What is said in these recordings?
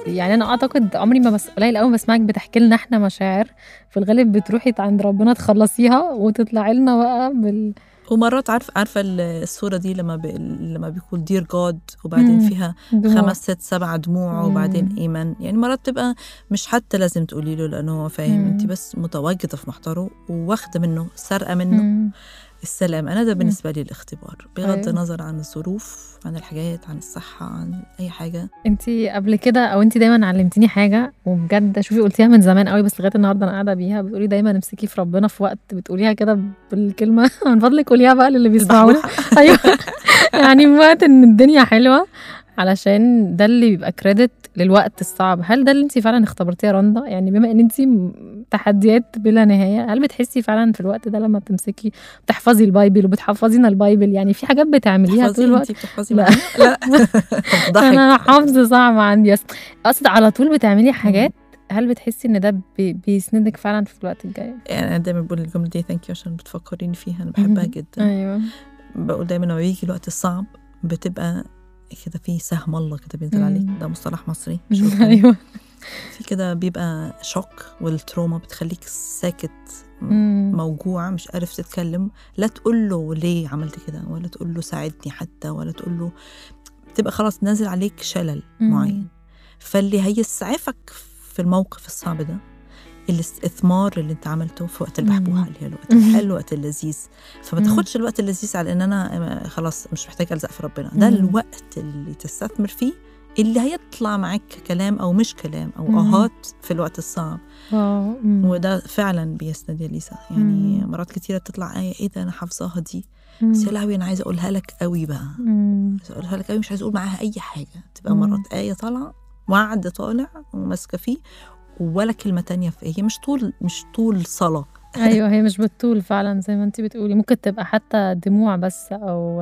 يعني انا اعتقد عمري ما بس قليل قوي بسمعك بتحكي لنا احنا مشاعر في الغالب بتروحي عند ربنا تخلصيها وتطلعي لنا بقى بال ومرات عارف عارفه الصوره دي لما بي لما بيقول دير جاد وبعدين مم. فيها دموع. خمس ست سبع دموع وبعدين مم. ايمان يعني مرات تبقى مش حتى لازم تقولي له لانه هو فاهم مم. انت بس متواجده في محضره وواخده منه سارقه منه مم. السلام انا ده بالنسبه لي الاختبار بغض أيوة. النظر عن الظروف عن الحاجات عن الصحه عن اي حاجه انت قبل كده او انت دايما علمتيني حاجه وبجد شوفي قلتيها من زمان قوي بس لغايه النهارده انا قاعده بيها بتقولي دايما امسكي في ربنا في وقت بتقوليها كده بالكلمه من فضلك قوليها بقى للي بيسمعونا ايوه يعني في وقت ان الدنيا حلوه علشان ده اللي بيبقى كريدت للوقت الصعب هل ده اللي انت فعلا اختبرتيه يا رندا يعني بما ان انت م- تحديات بلا نهايه هل بتحسي فعلا في الوقت ده لما بتمسكي بتحفظي البايبل وبتحفظينا البايبل يعني في حاجات بتعمليها طول تحفظي الوقت انت بتحفظي لا. معايا لا ضحك انا حافظه صعب عندي بس اقصد على طول بتعملي حاجات هل بتحسي ان ده بي بيسندك فعلا في الوقت الجاي يعني انا دايما بقول الجمله دي ثانك يو عشان بتفكريني فيها انا بحبها مهم. جدا ايوه بقول دايما لما بيجي الوقت الصعب بتبقى كده في سهم الله كده بينزل مم. عليك ده مصطلح مصري مش أردني. ايوه في كده بيبقى شوك والتروما بتخليك ساكت م- مم. موجوع مش عارف تتكلم لا تقول له ليه عملت كده ولا تقول له ساعدني حتى ولا تقول له بتبقى خلاص نازل عليك شلل مم. معين فاللي هيسعفك في الموقف الصعب ده الاستثمار اللي انت عملته في وقت البحبوحه مم. اللي هي الوقت الحلو الوقت اللذيذ فما مم. تاخدش الوقت اللذيذ على ان انا خلاص مش محتاج الزق في ربنا ده مم. الوقت اللي تستثمر فيه اللي هيطلع معاك كلام او مش كلام او مم. اهات في الوقت الصعب اه مم. وده فعلا بيسند يا ليسا يعني مم. مرات كتيره تطلع ايه ايه ده انا حافظاها دي مم. بس يا لهوي انا عايزه اقولها لك قوي بقى مم. عايزه اقولها لك قوي مش عايزه اقول معاها اي حاجه تبقى مم. مرات ايه طالعه وعد طالع وماسكه فيه ولا كلمه تانية في هي مش طول مش طول صلاه ايوه هي مش بالطول فعلا زي ما انت بتقولي ممكن تبقى حتى دموع بس او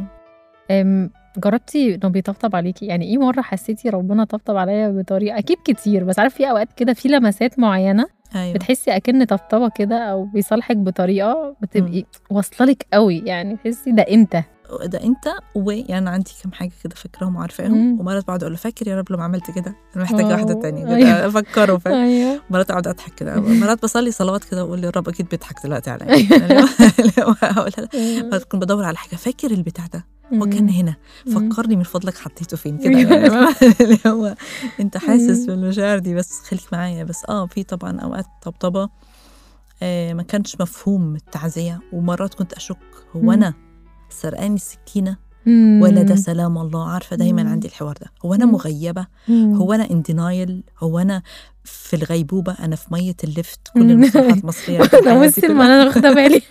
أم، جربتي انه بيطبطب عليكي يعني ايه مره حسيتي ربنا طبطب عليا بطريقه اكيد كتير بس عارف في اوقات كده في لمسات معينه ايوه بتحسي اكن طبطبه كده او بيصالحك بطريقه بتبقي واصله لك قوي يعني تحسي ده انت ده انت ويعني انا عندي كم حاجه كده فاكراهم مم. وعارفاهم ومرات بقعد اقول له فاكر يا رب لما عملت كده انا محتاجه واحده واو. تانية أيوة. كده افكره فاهم ايوه مرات اقعد اضحك كده مرات بصلي صلوات كده واقول يا رب اكيد بيضحك دلوقتي عليا اللي هو- اللي هو هقولها له. مرات كنت بدور على حاجه فاكر البتاع ده هو كان هنا فكرني من فضلك حطيته فين كده أيوة. اللي هو انت حاسس مم. بالمشاعر دي بس خليك معايا بس اه في طبعا اوقات طبطبه آه ما كانش مفهوم التعزيه ومرات كنت اشك هو مم. انا سرقاني السكينه ولا ده سلام الله عارفه دايما مم. عندي الحوار ده هو انا مم. مغيبه هو انا ان دينايل هو انا في الغيبوبه انا في ميه الليفت كل مم. المصطلحات المصريه اللي في ده الحياة دي بصي كلها. ما انا واخده بالي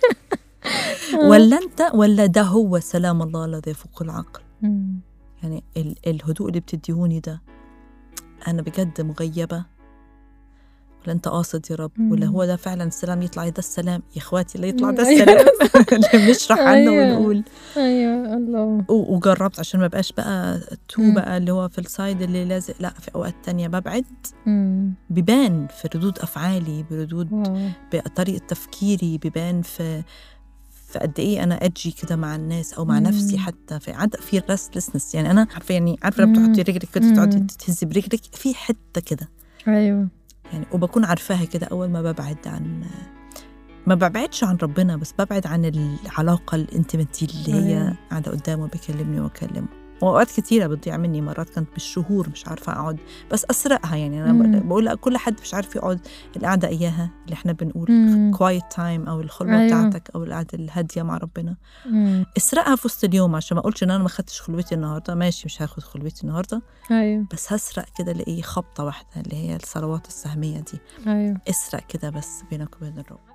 ولا انت ولا ده هو سلام الله الذي يفوق العقل مم. يعني ال- الهدوء اللي بتديهوني ده انا بجد مغيبه ولا انت قاصد يا رب ولا مم. هو ده فعلا السلام يطلع ده السلام يا اخواتي لا يطلع ده أيوة. السلام اللي بنشرح عنه أيوة. ونقول ايوه الله و- وجربت عشان ما بقاش بقى تو مم. بقى اللي هو في السايد اللي لازق لا في اوقات تانية ببعد مم. بيبان في ردود افعالي بردود واو. بطريقه تفكيري بيبان في في قد ايه انا ادجي كده مع الناس او مع مم. نفسي حتى في عد في الريستلسنس يعني انا عارفه يعني عارفه لما مم. بتحطي رجلك كده تقعدي مم. تهزي برجلك في حته كده ايوه يعني وبكون عارفاها كده اول ما ببعد عن ما ببعدش عن ربنا بس ببعد عن العلاقه الانتمتي اللي هي أيوة. قاعده قدامه بيكلمني واكلمه واوقات كتيره بتضيع مني مرات كانت بالشهور مش عارفه اقعد بس اسرقها يعني انا مم. بقول لأ، كل حد مش عارف يقعد القعده اياها اللي احنا بنقول مم. كوايت تايم او الخلوه أيوة. بتاعتك او القعده الهاديه مع ربنا مم. اسرقها في وسط اليوم عشان ما اقولش ان انا ما خدتش خلوتي النهارده ماشي مش هاخد خلوتي النهارده ايوه بس هسرق كده لايه خبطه واحده اللي هي الصلوات السهميه دي ايوه اسرق كده بس بينك وبين الرب